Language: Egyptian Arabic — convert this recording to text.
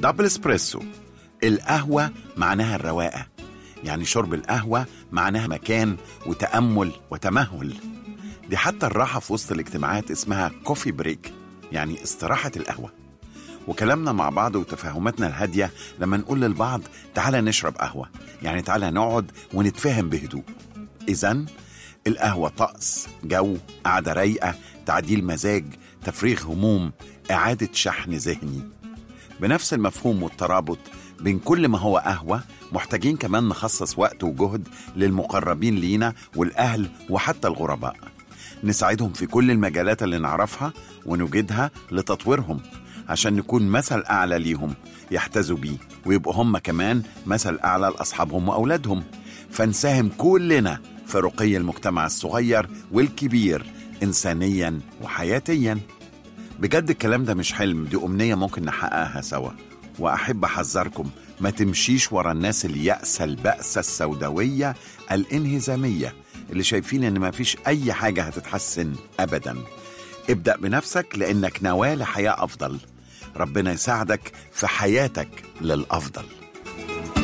دبل اسبريسو القهوة معناها الرواقة يعني شرب القهوة معناها مكان وتأمل وتمهل دي حتى الراحة في وسط الاجتماعات اسمها كوفي بريك يعني استراحة القهوة وكلامنا مع بعض وتفاهماتنا الهادية لما نقول للبعض تعالى نشرب قهوة يعني تعالى نقعد ونتفاهم بهدوء إذا القهوة طقس جو قعدة رايقة تعديل مزاج تفريغ هموم إعادة شحن ذهني بنفس المفهوم والترابط بين كل ما هو قهوة محتاجين كمان نخصص وقت وجهد للمقربين لينا والأهل وحتى الغرباء نساعدهم في كل المجالات اللي نعرفها ونوجدها لتطويرهم عشان نكون مثل أعلى ليهم يحتذوا بيه ويبقوا هم كمان مثل أعلى لأصحابهم وأولادهم فنساهم كلنا في رقي المجتمع الصغير والكبير إنسانيا وحياتيا بجد الكلام ده مش حلم دي أمنية ممكن نحققها سوا وأحب أحذركم ما تمشيش ورا الناس اليأسة البأسة السوداوية الانهزامية اللي شايفين إن ما فيش أي حاجة هتتحسن أبدا ابدأ بنفسك لأنك نواة لحياة أفضل ربنا يساعدك في حياتك للأفضل